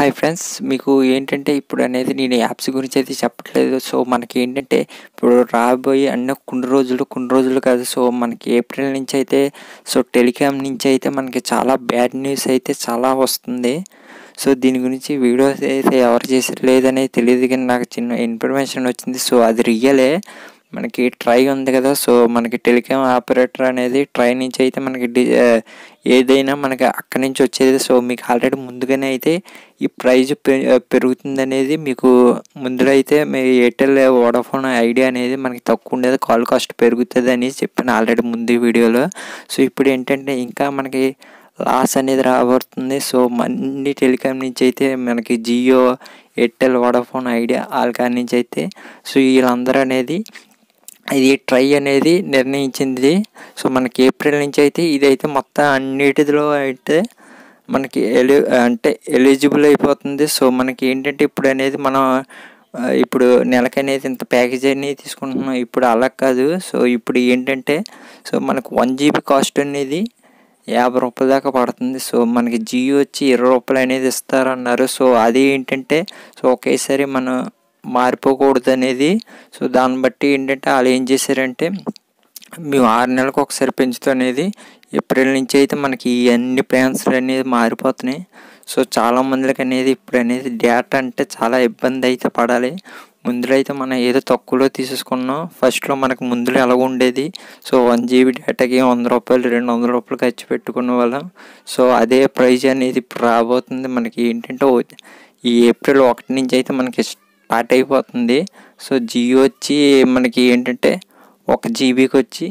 hi friends మీకు ఏంటంటే ఇప్పుడు అనేది నేను యాప్స్ గురించి అయితే చెప్పట్లేదు సో మనకి ఏంటంటే ఇప్పుడు రాబోయే అన్న కొన్ని రోజులు కొన్ని రోజులు కాదు సో మనకి ఏప్రిల్ నుంచి అయితే సో టెలికామ్ నుంచి అయితే మనకి చాలా బ్యాడ్ న్యూస్ అయితే చాలా వస్తుంది సో దీని గురించి వీడియోస్ అయితే ఎవరు చేసారు లేదని తెలియదు కానీ నాకు చిన్న ఇన్ఫర్మేషన్ వచ్చింది సో అది రియలే మనకి ట్రై ఉంది కదా సో మనకి టెలికామ్ ఆపరేటర్ అనేది ట్రై నుంచి అయితే మనకి డి ఏదైనా మనకి అక్కడి నుంచి వచ్చేది సో మీకు ఆల్రెడీ ముందుగానే అయితే ఈ ప్రైజ్ పెరుగుతుంది అనేది మీకు ముందులో అయితే మీ ఎయిర్టెల్ వోడాఫోన్ ఐడియా అనేది మనకి తక్కువ ఉండేది కాల్ కాస్ట్ పెరుగుతుంది అని చెప్పాను ఆల్రెడీ ముందు వీడియోలో సో ఇప్పుడు ఏంటంటే ఇంకా మనకి లాస్ అనేది రాబోతుంది సో అన్ని టెలికామ్ నుంచి అయితే మనకి జియో ఎయిర్టెల్ వోడాఫోన్ ఐడియా వాళ్ళ కాడి నుంచి అయితే సో వీళ్ళందరూ అనేది ఇది ట్రై అనేది నిర్ణయించింది సో మనకి ఏప్రిల్ నుంచి అయితే ఇదైతే మొత్తం అన్నిటిలో అయితే మనకి ఎలి అంటే ఎలిజిబుల్ అయిపోతుంది సో మనకి ఏంటంటే ఇప్పుడు అనేది మనం ఇప్పుడు నెలకి అనేది ఇంత ప్యాకేజ్ అనేది తీసుకుంటున్నాం ఇప్పుడు అలా కాదు సో ఇప్పుడు ఏంటంటే సో మనకు వన్ జీబీ కాస్ట్ అనేది యాభై రూపాయల దాకా పడుతుంది సో మనకి జియో వచ్చి ఇరవై రూపాయలు అనేది ఇస్తారన్నారు సో అది ఏంటంటే సో ఒకేసారి మనం మారిపోకూడదు అనేది సో దాన్ని బట్టి ఏంటంటే వాళ్ళు ఏం చేశారంటే మేము ఆరు నెలలకు ఒకసారి పెంచుతూ అనేది ఏప్రిల్ నుంచి అయితే మనకి ఈ అన్ని ప్లాన్స్ అనేది మారిపోతున్నాయి సో చాలా మందికి అనేది ఇప్పుడు అనేది డేటా అంటే చాలా ఇబ్బంది అయితే పడాలి ముందులో అయితే మనం ఏదో తక్కువలో తీసేసుకున్నాం ఫస్ట్లో మనకు ముందులో ఎలా ఉండేది సో వన్ జీబీ డేటాకి వంద రూపాయలు రెండు వందల రూపాయలు ఖర్చు పెట్టుకునే వాళ్ళం సో అదే ప్రైజ్ అనేది ఇప్పుడు రాబోతుంది మనకి ఏంటంటే ఈ ఏప్రిల్ ఒకటి నుంచి అయితే మనకి స్టార్ట్ అయిపోతుంది సో జియో వచ్చి మనకి ఏంటంటే ఒక జీబీకి వచ్చి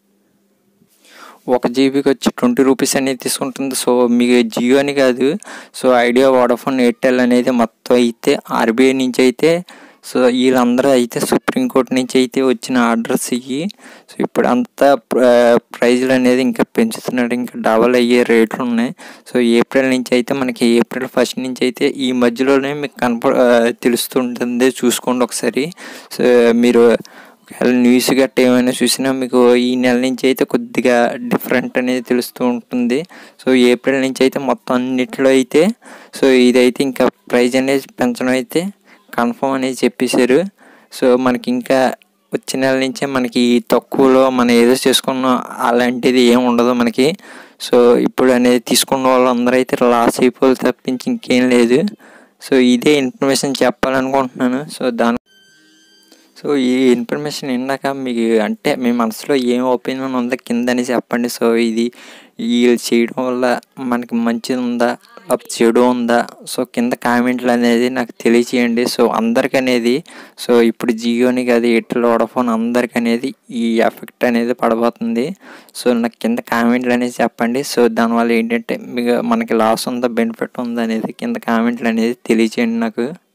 ఒక జీబీకి వచ్చి ట్వంటీ రూపీస్ అనేది తీసుకుంటుంది సో మీకు జియో అని కాదు సో ఐడియా వోడాఫోన్ ఎయిర్టెల్ అనేది మొత్తం అయితే ఆర్బీఐ నుంచి అయితే సో వీళ్ళందరూ అయితే సుప్రీంకోర్టు నుంచి అయితే వచ్చిన ఆర్డర్స్ ఇవి సో ఇప్పుడు అంతా ప్రైజ్లు అనేది ఇంకా పెంచుతున్నాడు ఇంకా డబల్ అయ్యే రేట్లు ఉన్నాయి సో ఏప్రిల్ నుంచి అయితే మనకి ఏప్రిల్ ఫస్ట్ నుంచి అయితే ఈ మధ్యలోనే మీకు కనప తెలుస్తుంటుంది చూసుకోండి ఒకసారి సో మీరు ఒకవేళ న్యూస్ గట్ట ఏమైనా చూసినా మీకు ఈ నెల నుంచి అయితే కొద్దిగా డిఫరెంట్ అనేది తెలుస్తూ ఉంటుంది సో ఏప్రిల్ నుంచి అయితే మొత్తం అన్నిటిలో అయితే సో ఇదైతే ఇంకా ప్రైజ్ అనేది పెంచడం అయితే కన్ఫర్మ్ అనేది చెప్పేశారు సో మనకి ఇంకా వచ్చే నెల నుంచే మనకి తక్కువలో మనం ఏదో చేసుకున్నాం అలాంటిది ఏం ఉండదు మనకి సో ఇప్పుడు అనేది తీసుకున్న వాళ్ళందరూ అయితే లాస్ అయిపోయి తప్పించి ఇంకేం లేదు సో ఇదే ఇన్ఫర్మేషన్ చెప్పాలనుకుంటున్నాను సో దాని సో ఈ ఇన్ఫర్మేషన్ విన్నాక మీకు అంటే మీ మనసులో ఏం ఒపీనియన్ ఉందో కిందని చెప్పండి సో ఇది వీళ్ళు చేయడం వల్ల మనకి మంచిది ఉందా లేకపోతే చెడు ఉందా సో కింద కామెంట్లు అనేది నాకు తెలియచేయండి సో అందరికి అనేది సో ఇప్పుడు జియోని కాదు ఎయిర్టెల్ వోడాఫోన్ అందరికి అనేది ఈ ఎఫెక్ట్ అనేది పడబోతుంది సో నాకు కింద కామెంట్లు అనేది చెప్పండి సో దానివల్ల ఏంటంటే మీకు మనకి లాస్ ఉందా బెనిఫిట్ ఉందా అనేది కింద కామెంట్లు అనేది తెలియచేయండి నాకు